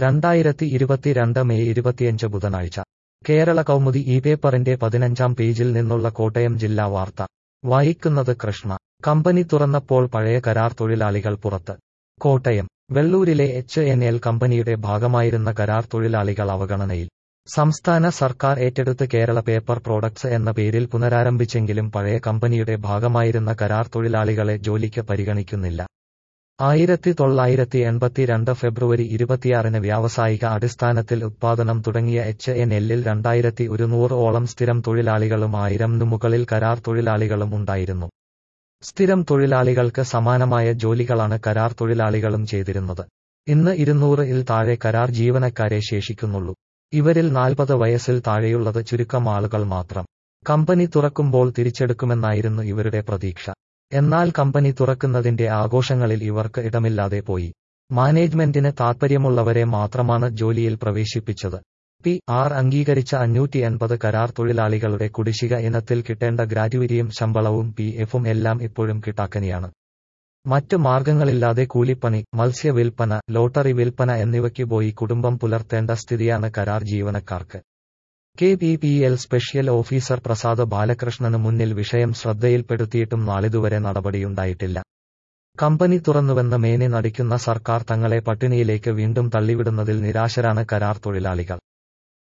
രണ്ടായിരത്തി ഇരുപത്തിരണ്ട് മെയ് ഇരുപത്തിയഞ്ച് ബുധനാഴ്ച കേരള കൗമുദി ഈ പേപ്പറിന്റെ പതിനഞ്ചാം പേജിൽ നിന്നുള്ള കോട്ടയം ജില്ലാ വാർത്ത വായിക്കുന്നത് കൃഷ്ണ കമ്പനി തുറന്നപ്പോൾ പഴയ കരാർ തൊഴിലാളികൾ പുറത്ത് കോട്ടയം വെള്ളൂരിലെ എച്ച് എൻ എൽ കമ്പനിയുടെ ഭാഗമായിരുന്ന കരാർ തൊഴിലാളികൾ അവഗണനയിൽ സംസ്ഥാന സർക്കാർ ഏറ്റെടുത്ത് കേരള പേപ്പർ പ്രോഡക്ട്സ് എന്ന പേരിൽ പുനരാരംഭിച്ചെങ്കിലും പഴയ കമ്പനിയുടെ ഭാഗമായിരുന്ന കരാർ തൊഴിലാളികളെ ജോലിക്ക് പരിഗണിക്കുന്നില്ല ആയിരത്തി തൊള്ളായിരത്തി എൺപത്തിരണ്ട് ഫെബ്രുവരി ഇരുപത്തിയാറിന് വ്യാവസായിക അടിസ്ഥാനത്തിൽ ഉത്പാദനം തുടങ്ങിയ എച്ച് എൻ എല്ലിൽ രണ്ടായിരത്തി ഒരുന്നൂറ് ഓളം സ്ഥിരം തൊഴിലാളികളും ആയിരം മുകളിൽ കരാർ തൊഴിലാളികളും ഉണ്ടായിരുന്നു സ്ഥിരം തൊഴിലാളികൾക്ക് സമാനമായ ജോലികളാണ് കരാർ തൊഴിലാളികളും ചെയ്തിരുന്നത് ഇന്ന് ഇരുന്നൂറ് ഇൽ താഴെ കരാർ ജീവനക്കാരെ ശേഷിക്കുന്നുള്ളൂ ഇവരിൽ നാൽപ്പത് വയസ്സിൽ താഴെയുള്ളത് ചുരുക്കം ആളുകൾ മാത്രം കമ്പനി തുറക്കുമ്പോൾ തിരിച്ചെടുക്കുമെന്നായിരുന്നു ഇവരുടെ പ്രതീക്ഷ എന്നാൽ കമ്പനി തുറക്കുന്നതിന്റെ ആഘോഷങ്ങളിൽ ഇവർക്ക് ഇടമില്ലാതെ പോയി മാനേജ്മെന്റിന് താൽപ്പര്യമുള്ളവരെ മാത്രമാണ് ജോലിയിൽ പ്രവേശിപ്പിച്ചത് പി ആർ അംഗീകരിച്ച അഞ്ഞൂറ്റി എൺപത് കരാർ തൊഴിലാളികളുടെ കുടിശ്ശിക ഇനത്തിൽ കിട്ടേണ്ട ഗ്രാറ്റുവിറ്റിയും ശമ്പളവും പി എഫും എല്ലാം ഇപ്പോഴും കിട്ടാക്കനിയാണ് മറ്റ് മാർഗങ്ങളില്ലാതെ കൂലിപ്പണി മത്സ്യ വിൽപ്പന ലോട്ടറി വിൽപ്പന എന്നിവയ്ക്ക് പോയി കുടുംബം പുലർത്തേണ്ട സ്ഥിതിയാണ് കരാർ ജീവനക്കാർക്ക് K P P L special officer Prasad ബാലകൃഷ്ണന് മുന്നിൽ വിഷയം ശ്രദ്ധയിൽപ്പെടുത്തിയിട്ടും നാളിതുവരെ നടപടിയുണ്ടായിട്ടില്ല കമ്പനി തുറന്നുവെന്ന് മേനി നടിക്കുന്ന സർക്കാർ തങ്ങളെ പട്ടിണിയിലേക്ക് വീണ്ടും തള്ളിവിടുന്നതിൽ നിരാശരാണ് കരാർ തൊഴിലാളികൾ